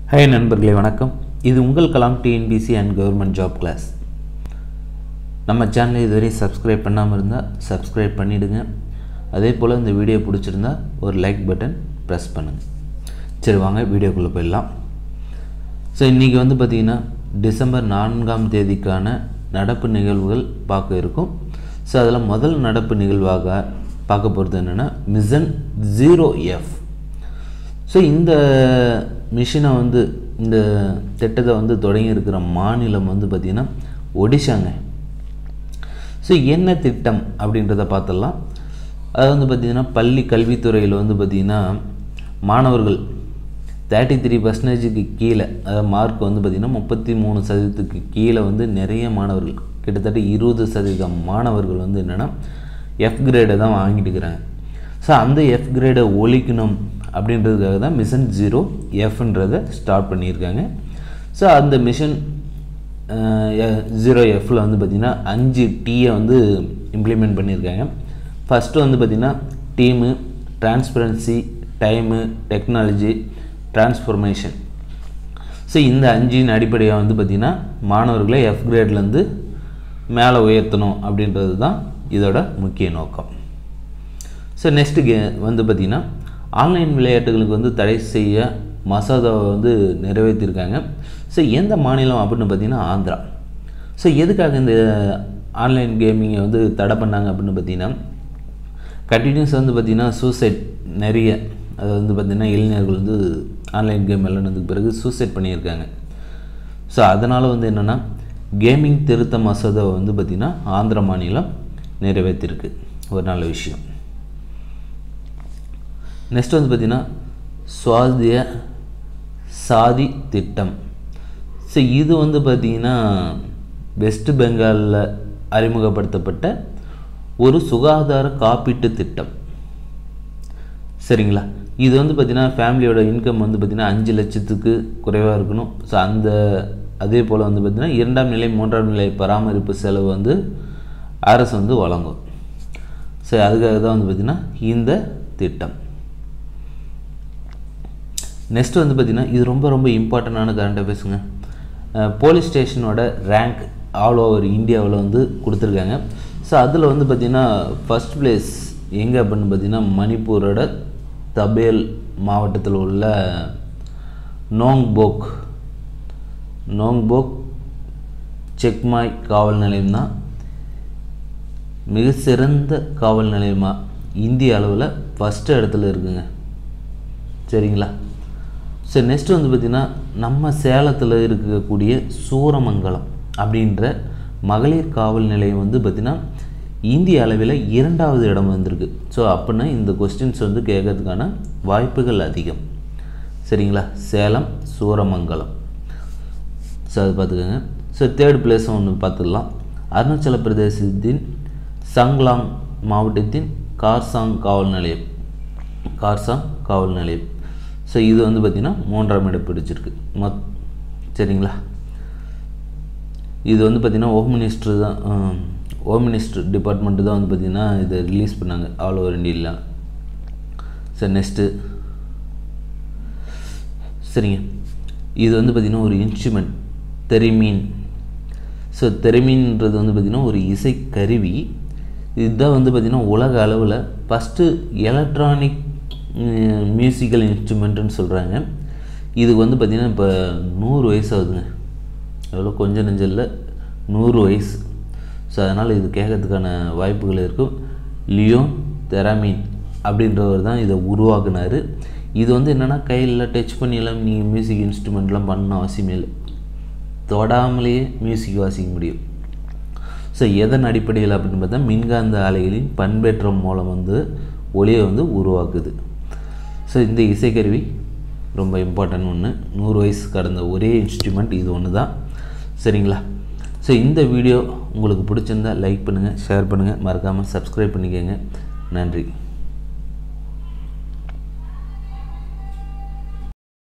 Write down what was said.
ஹே நண்பர்களே வணக்கம் இது உங்கள் Kalam TNPSC and government job class நம்ம சேனலை இதுவரை சப்ஸ்கிரைப் பண்ணாமல் இருந்தால் சப்ஸ்கிரைப் பண்ணிவிடுங்க அதே போல் இந்த வீடியோ பிடிச்சிருந்தா ஒரு லைக் பட்டன் ப்ரெஸ் பண்ணுங்கள் சரி வாங்க வீடியோக்குள்ளே போயிடலாம் ஸோ இன்றைக்கி வந்து பார்த்திங்கன்னா டிசம்பர் நான்காம் தேதிக்கான நடப்பு நிகழ்வுகள் பார்க்க இருக்கும் ஸோ அதில் முதல் நடப்பு நிகழ்வாக பார்க்க போகிறது என்னென்னா மிஷன் ஜீரோ எஃப் ஸோ இந்த மிஷினை வந்து இந்த திட்டத்தை வந்து தொடங்கி இருக்கிற மாநிலம் வந்து பார்த்திங்கன்னா ஒடிஷாங்க ஸோ என்ன திட்டம் அப்படின்றத பார்த்துடலாம் அது வந்து பார்த்திங்கன்னா பள்ளி கல்வித்துறையில் வந்து பார்த்திங்கன்னா மாணவர்கள் தேர்ட்டி த்ரீ பர்சன்டேஜுக்கு கீழே அதாவது மார்க் வந்து பார்த்திங்கன்னா முப்பத்தி மூணு சதவீதத்துக்கு கீழே வந்து நிறைய மாணவர்கள் கிட்டத்தட்ட இருபது சதவீதம் மாணவர்கள் வந்து என்னென்னா எஃப் கிரேடை தான் வாங்கிட்டு இருக்கிறாங்க ஸோ அந்த எஃப் கிரேடை ஒழிக்கணும் அப்படின்றதுக்காக தான் மிஷன் ஜீரோ எஃப்ன்றதை ஸ்டார்ட் பண்ணியிருக்காங்க ஸோ அந்த மிஷன் ஜீரோ எஃப்பில் வந்து பார்த்திங்கன்னா அஞ்சு டீயை வந்து இம்ப்ளிமெண்ட் பண்ணியிருக்காங்க ஃபஸ்ட்டு வந்து பார்த்திங்கன்னா team transparency time technology transformation so இந்த அஞ்சின் அடிப்படையாக வந்து பார்த்திங்கன்னா மாணவர்களை எஃப் கிரேட்லேருந்து மேலே உயர்த்தணும் அப்படின்றது தான் இதோட முக்கிய நோக்கம் ஸோ நெக்ஸ்ட்டு கே வந்து பார்த்திங்கன்னா ஆன்லைன் விளையாட்டுகளுக்கு வந்து தடை செய்ய மசோதாவை வந்து நிறைவேற்றியிருக்காங்க ஸோ எந்த மாநிலம் அப்படின்னு பார்த்திங்கன்னா ஆந்திரா ஸோ எதுக்காக இந்த ஆன்லைன் கேமிங்கை வந்து தடை பண்ணாங்க அப்படின்னு பார்த்திங்கன்னா கண்டினியூஸ் வந்து பார்த்திங்கன்னா சூசைட் நிறைய அது வந்து பார்த்திங்கன்னா இளைஞர்கள் வந்து ஆன்லைன் கேம் விளையாடுனதுக்கு பிறகு சூசைட் பண்ணியிருக்காங்க ஸோ அதனால் வந்து என்னென்னா கேமிங் திருத்த மசோதாவை வந்து பார்த்திங்கன்னா ஆந்திர மாநிலம் நிறைவேற்றிருக்கு ஒரு நல்ல விஷயம் நெக்ஸ்ட் வந்து பார்த்திங்கன்னா சுவாதிய சாதி திட்டம் ஸோ இது வந்து பார்த்திங்கன்னா வெஸ்ட் பெங்காலில் அறிமுகப்படுத்தப்பட்ட ஒரு சுகாதார காப்பீட்டு திட்டம் சரிங்களா இது வந்து பார்த்திங்கன்னா ஃபேமிலியோட இன்கம் வந்து பார்த்திங்கன்னா அஞ்சு லட்சத்துக்கு குறைவாக இருக்கணும் ஸோ அந்த அதே போல் வந்து பார்த்திங்கன்னா இரண்டாம் நிலை மூன்றாம் நிலை பராமரிப்பு செலவு வந்து அரசு வந்து வழங்கும் ஸோ அதுக்காக தான் வந்து பார்த்திங்கன்னா இந்த திட்டம் நெக்ஸ்ட் வந்து பார்த்திங்கன்னா இது ரொம்ப ரொம்ப இம்பார்ட்டண்டான கரண்ட் அஃபேர்ஸுங்க போலீஸ் ஸ்டேஷனோட ரேங்க் ஆல் ஓவர் இந்தியாவில் வந்து கொடுத்துருக்காங்க ஸோ அதில் வந்து பார்த்திங்கன்னா ஃபஸ்ட் பிளேஸ் எங்கே அப்படின்னு பார்த்திங்கன்னா மணிப்பூரோட தபேல் மாவட்டத்தில் உள்ள நோங்போக் நோங்போக் செக்மாய் காவல் நிலையம் தான் மிக சிறந்த காவல் நிலையமாக இந்திய அளவில் ஃபஸ்ட்டு இடத்துல இருக்குங்க சரிங்களா சரி நெக்ஸ்ட் வந்து பார்த்திங்கன்னா நம்ம சேலத்தில் இருக்கக்கூடிய சூரமங்கலம் அப்படின்ற மகளிர் காவல் நிலையம் வந்து பார்த்திங்கன்னா இந்திய அளவில் இரண்டாவது இடம் வந்திருக்கு ஸோ அப்படின்னா இந்த கொஸ்டின்ஸ் வந்து கேட்கறதுக்கான வாய்ப்புகள் அதிகம் சரிங்களா சேலம் சூரமங்கலம் ஸோ அது பார்த்துக்கோங்க ஸோ தேர்ட் பிளேஸும் ஒன்று பார்த்துடலாம் அருணாச்சல பிரதேசத்தின் சங்லாங் மாவட்டத்தின் கார்சாங் காவல் நிலையம் கார்சாங் காவல் நிலையம் ஸோ இது வந்து பார்த்திங்கன்னா மூன்றாம் இடம் பிடிச்சிருக்கு மொத் சரிங்களா இது வந்து பார்த்திங்கன்னா ஹோம் மினிஸ்டர் தான் ஹோம் மினிஸ்டர் டிபார்ட்மெண்ட்டு தான் வந்து பார்த்திங்கன்னா இதை ரிலீஸ் பண்ணாங்க ஆல் ஓவர் இந்தியில் சார் நெக்ஸ்ட்டு சரிங்க இது வந்து பார்த்திங்கன்னா ஒரு இன்ஸ்ட்ருமெண்ட் தெரிமீன் ஸோ தெரிமீன்ன்றது வந்து பார்த்திங்கன்னா ஒரு இசை கருவி இதுதான் வந்து பார்த்திங்கன்னா உலக அளவில் ஃபஸ்ட்டு எலக்ட்ரானிக் மியூசிக்கல் இன்ஸ்ட்ருமெண்ட்டுன்னு சொல்கிறாங்க இதுக்கு வந்து பார்த்திங்கன்னா இப்போ நூறு வயசு ஆகுதுங்க எவ்வளோ கொஞ்சம் நெஞ்சல்ல நூறு வயசு ஸோ அதனால் இது கேட்கறதுக்கான வாய்ப்புகள் இருக்கும் லியோன் தெராமீன் அப்படின்றவர் தான் இதை உருவாக்குனார் இது வந்து என்னென்னா கையில் டச் பண்ணியெல்லாம் நீங்கள் மியூசிக் இன்ஸ்ட்ருமெண்ட்லாம் பண்ண அவசியமே இல்லை தொடாமலேயே மியூசிக் வாசிக்க முடியும் ஸோ எதன் அடிப்படையில் அப்படின்னு பார்த்தா மின்காந்த அலைகளின் பண்பேற்றம் மூலம் வந்து ஒளியை வந்து உருவாக்குது ஸோ இந்த இசைக்கருவி ரொம்ப இம்பார்ட்டன்ட் ஒன்று நூறு வயசு கடந்த ஒரே இன்ஸ்ட்ருமெண்ட் இது ஒன்று தான் சரிங்களா ஸோ இந்த வீடியோ உங்களுக்கு பிடிச்சிருந்தா லைக் பண்ணுங்கள் ஷேர் பண்ணுங்கள் மறக்காமல் சப்ஸ்கிரைப் பண்ணிக்கோங்க நன்றி